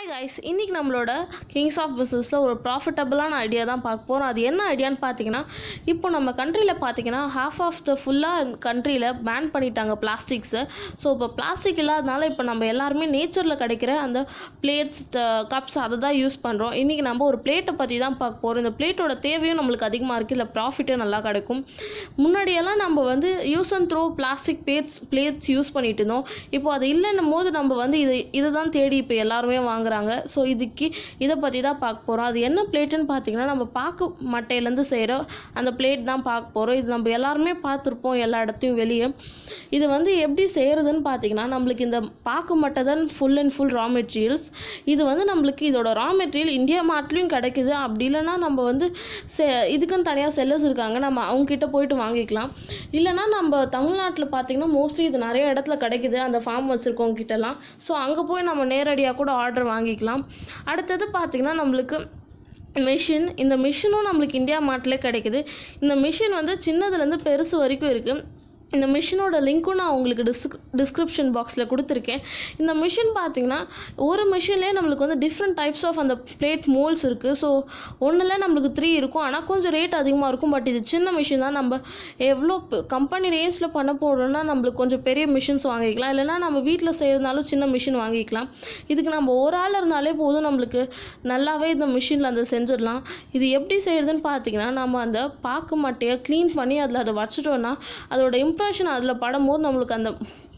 hi guys இன்றைக்கி நம்மளோட Kings of பிஸ்னஸில் ஒரு ப்ராஃபிட்டபிளான ஐடியா தான் பார்க்க போகிறோம் அது என்ன ஐடியான்னு பார்த்தீங்கன்னா இப்போ நம்ம கண்ட்ரியில் பார்த்தீங்கன்னா ஹாஃப் ஆஃப் த ஃபுல்லாக கண்ட்ரியில் பேன் பண்ணிட்டாங்க பிளாஸ்டிக்ஸை ஸோ இப்போ பிளாஸ்டிக் இல்லாதனால இப்போ நம்ம எல்லாருமே நேச்சரில் கிடைக்கிற அந்த பிளேட்ஸ் கப்ஸ் அதை தான் யூஸ் பண்ணுறோம் இன்றைக்கி நம்ம ஒரு பிளேட்டை பற்றி தான் பார்க்க போகிறோம் இந்த பிளேட்டோட தேவையும் நம்மளுக்கு அதிகமாக இருக்குது இல்லை ப்ராஃபிட்டும் நல்லா கிடைக்கும் முன்னாடியெல்லாம் நம்ம வந்து use and throw plastic plates plates use பண்ணிட்டு இருந்தோம் இப்போ அது இல்லைன்னும் போது நம்ம வந்து இது இதை தான் தேடி இப்போ எல்லாருமே வாங்குறாங்க ஸோ இதுக்கு இதை பற்றி தான் பார்க்க போகிறோம் அது என்ன பிளேட்டுன்னு பார்த்தீங்கன்னா நம்ம பாக்கு மட்டையிலேருந்து செய்கிற அந்த பிளேட் தான் பார்க்க போகிறோம் இது நம்ம எல்லாருமே பார்த்துருப்போம் எல்லா இடத்தையும் வெளியே இது வந்து எப்படி செய்கிறதுன்னு பார்த்தீங்கன்னா நம்மளுக்கு இந்த பாக்கு மட்டை தான் full and full raw materials இது வந்து நம்மளுக்கு இதோட ரா மெட்டீரியல் இந்தியா மார்ட்லேயும் கிடைக்குது அப்படி இல்லைன்னா நம்ம வந்து செ இதுக்குன்னு தனியாக செல்லர்ஸ் இருக்காங்க நம்ம அவங்கக்கிட்ட போயிட்டு வாங்கிக்கலாம் இல்லைன்னா நம்ம தமிழ்நாட்டில் பார்த்தீங்கன்னா மோஸ்ட்லி இது நிறைய இடத்துல கிடைக்குது அந்த ஃபார்ம் வச்சுருக்கவங்க கிட்டலாம் ஸோ அங்கே போய் நம்ம நேரடியாக கூட ஆர்டர் வாங்கிக்கலாம் அடுத்தது பார்த்திங்கன்னா நம்மளுக்கு மிஷின் இந்த மிஷினும் நம்மளுக்கு இந்தியா மார்ட்லேயே கிடைக்குது இந்த மிஷின் வந்து சின்னதுலேருந்து பெருசு வரைக்கும் இருக்குது இந்த மிஷினோட லிங்க்கும் நான் உங்களுக்கு டிஸ்க் டிஸ்கிரிப்ஷன் பாக்ஸில் கொடுத்துருக்கேன் இந்த மிஷின் பார்த்தீங்கன்னா ஒரு மிஷின்லேயே நம்மளுக்கு வந்து டிஃப்ரெண்ட் டைப்ஸ் ஆஃப் அந்த பிளேட் மோல்ஸ் இருக்குது ஸோ ஒன்றில் நம்மளுக்கு த்ரீ இருக்கும் ஆனால் கொஞ்சம் ரேட் அதிகமாக இருக்கும் பட் இது சின்ன மிஷின் தான் நம்ம எவ்வளோ கம்பெனி ரேஞ்சில் பண்ண போகிறோம்னா நம்மளுக்கு கொஞ்சம் பெரிய மிஷின்ஸ் வாங்கிக்கலாம் இல்லைனா நம்ம வீட்டில் செய்கிறதுனாலும் சின்ன மிஷின் வாங்கிக்கலாம் இதுக்கு நம்ம ஒரு ஆள் இருந்தாலே போதும் நம்மளுக்கு நல்லாவே இந்த மிஷினில் அந்த செஞ்சிடலாம் இது எப்படி செய்கிறதுன்னு பார்த்தீங்கன்னா நம்ம அந்த பாக்கு மட்டையை க்ளீன் பண்ணி அதில் அதை வச்சுட்டோன்னா அதோட இம்ப்ரெஷன் அதில் படும்போது நம்மளுக்கு அந்த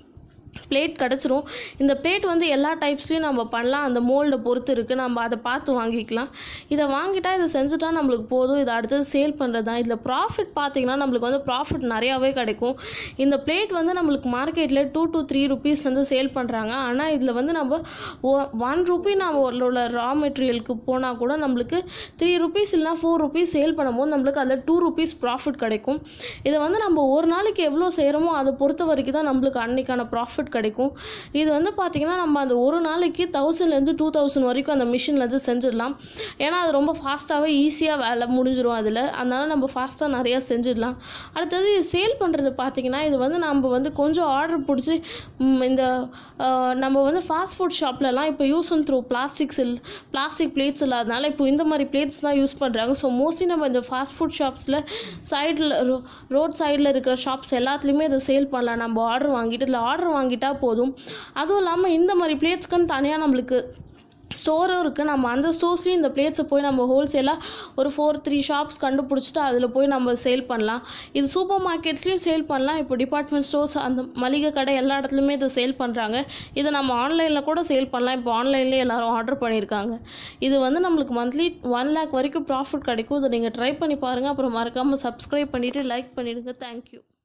பிளேட் கிடச்சிரும் இந்த பிளேட் வந்து எல்லா டைப்ஸ்லையும் நம்ம பண்ணலாம் அந்த மோல்டை பொறுத்து இருக்குது நம்ம அதை பார்த்து வாங்கிக்கலாம் இதை வாங்கிட்டா இதை செஞ்சுட்டா நம்மளுக்கு போதும் இதை அடுத்தது சேல் பண்ணுறது தான் இதில் ப்ராஃபிட் பார்த்தீங்கன்னா நம்மளுக்கு வந்து ப்ராஃபிட் நிறையாவே கிடைக்கும் இந்த பிளேட் வந்து நம்மளுக்கு மார்க்கெட்டில் டூ டு த்ரீ ருபீஸ்லேருந்து சேல் பண்ணுறாங்க ஆனால் இதில் வந்து நம்ம ஒன் ருபி நம்ம உள்ள ரா மெட்டீரியலுக்கு போனால் கூட நம்மளுக்கு த்ரீ ருபீஸ் இல்லைனா ஃபோர் ருபீஸ் சேல் பண்ணும்போது நம்மளுக்கு அதில் டூ ருபீஸ் ப்ராஃபிட் கிடைக்கும் இதை வந்து நம்ம ஒரு நாளைக்கு எவ்வளோ செய்கிறோமோ அதை பொறுத்த வரைக்கும் தான் நம்மளுக்கு அன்னைக்கான ப்ராஃபிட் கிடைக்கும் இது வந்து பார்த்திங்கன்னா நம்ம அந்த ஒரு நாளைக்கு தௌசண்ட்லேருந்து டூ தௌசண்ட் வரைக்கும் அந்த மிஷின்லேருந்து செஞ்சிடலாம் ஏன்னா அது ரொம்ப ஃபாஸ்ட்டாகவே ஈஸியாக வேலை முடிஞ்சிடும் அதில் அதனால நம்ம ஃபாஸ்ட்டாக நிறையா செஞ்சிடலாம் அடுத்தது சேல் பண்ணுறது பார்த்திங்கன்னா இது வந்து நம்ம வந்து கொஞ்சம் ஆர்டர் பிடிச்சி இந்த நம்ம வந்து ஃபாஸ்ட் ஃபுட் ஷாப்லலாம் இப்போ யூஸ் அண்ட் த்ரூ பிளாஸ்டிக்ஸ் இல் பிளாஸ்டிக் பிளேட்ஸ் இல்லாதனால இப்போ இந்த மாதிரி பிளேட்ஸ் தான் யூஸ் பண்ணுறாங்க ஸோ மோஸ்ட்லி நம்ம இந்த ஃபாஸ்ட் ஃபுட் ஷாப்ஸில் சைடில் ரோட் சைடில் இருக்கிற ஷாப்ஸ் எல்லாத்துலேயுமே இதை சேல் பண்ணலாம் நம்ம ஆர்டர் வாங்கிட்டு இல்லை ஆர்டர் வாங்கிட்டா போதும் அதுவும் இல்லாமல் இந்த மாதிரி பிளேட்ஸ்க்குன்னு தனியாக நம்மளுக்கு ஸ்டோரும் இருக்குது நம்ம அந்த ஸ்டோர்ஸ்லேயும் இந்த பிளேட்ஸை போய் நம்ம ஹோல்சேலாக ஒரு ஃபோர் த்ரீ ஷாப்ஸ் கண்டுபிடிச்சிட்டு அதில் போய் நம்ம சேல் பண்ணலாம் இது சூப்பர் மார்க்கெட்ஸ்லேயும் சேல் பண்ணலாம் இப்போ டிபார்ட்மெண்ட் ஸ்டோர்ஸ் அந்த மளிகை கடை எல்லா இடத்துலையுமே இதை சேல் பண்ணுறாங்க இதை நம்ம ஆன்லைனில் கூட சேல் பண்ணலாம் இப்போ ஆன்லைன்லேயே எல்லோரும் ஆர்டர் பண்ணியிருக்காங்க இது வந்து நம்மளுக்கு மந்த்லி ஒன் லேக் வரைக்கும் ப்ராஃபிட் கிடைக்கும் இதை நீங்கள் ட்ரை பண்ணி பாருங்கள் அப்புறம் மறக்காமல் சப்ஸ்கிரைப் பண்ணிவிட்டு லைக் பண்ணிவிடுங்க தேங்க்யூ